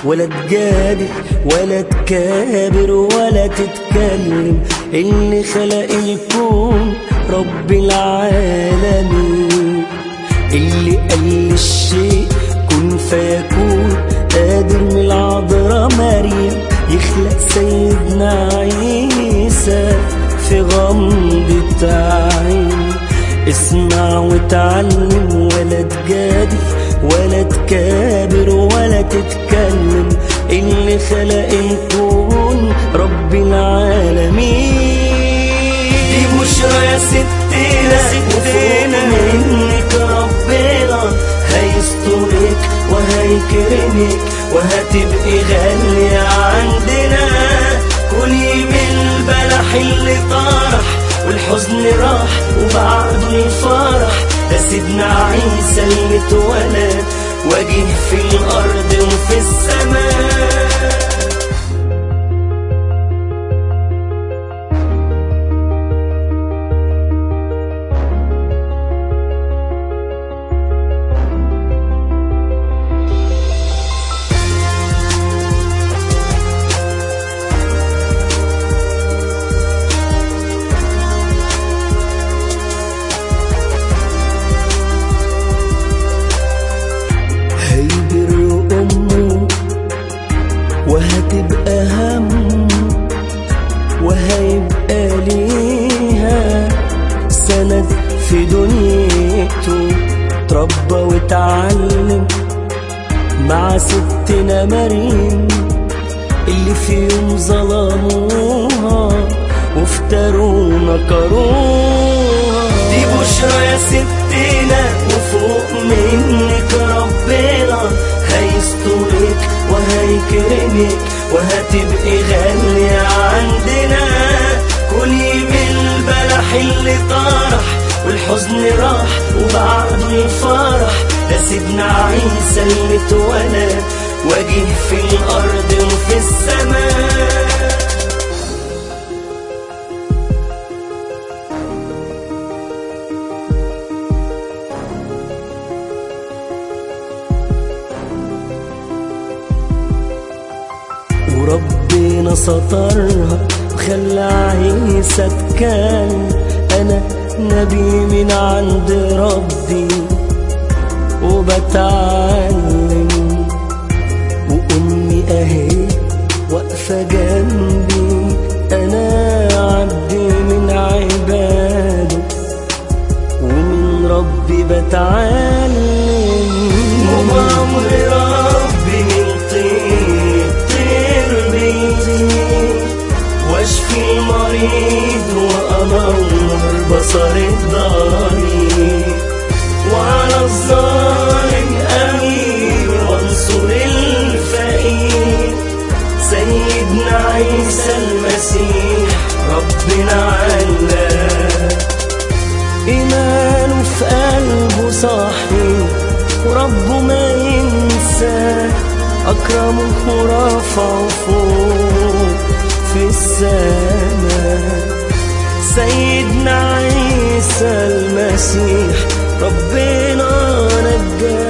ولا تجادل ولا تكابر ولا تتكلم اللي خلق الكون رب العالمين اللي قال الشيء كن فيكون قادر من العذراء مريم يخلق سيدنا عيسى في غمضة عين اسمع وتعلم ولا تجادل ولا تكابر ولا تتكلم اللي خلق الكون رب العالمين دي بشرى يا ستنا ستنا منك ربنا هيسترك وهيكرمك وهتبقي غالية عندنا كلي من البلح اللي طرح والحزن راح وبعده الفرح ده سيدنا عيسى اللي اتولد وجه في الأرض وفي السماء هيبر أمه وهتبقى هم وهيبقى ليها سند في دنيته تربى وتعلم مع ستنا مريم اللي في يوم ظلموها وافتروا نكروها دي بشرى يا ستنا وفوق منك ربنا هيسترك وهيكرمك وهتبقي غالية عندنا كلي من البلح اللي طرح والحزن راح وبعده الفرح ده سيدنا عيسى اللي اتولد وجه في الأرض وفي السماء وربنا سترها وخلى عيسى اتكلم انا نبي من عند ربي وبتعلم وامي اهي واقفه جنبي انا عبدي من عباده ومن ربي بتعلم وبأمر ربي من طين طير بيطير واشفي المريض وانور بصر الضرير وعلى الظالم امين وانصر الفقير سيدنا عيسى المسيح ربنا علاه إيمانه في قلبه صاحي وربه ما ينسى أكرمه ورفعه فوق في السماء سيدنا عيسى المسيح ربنا نجاه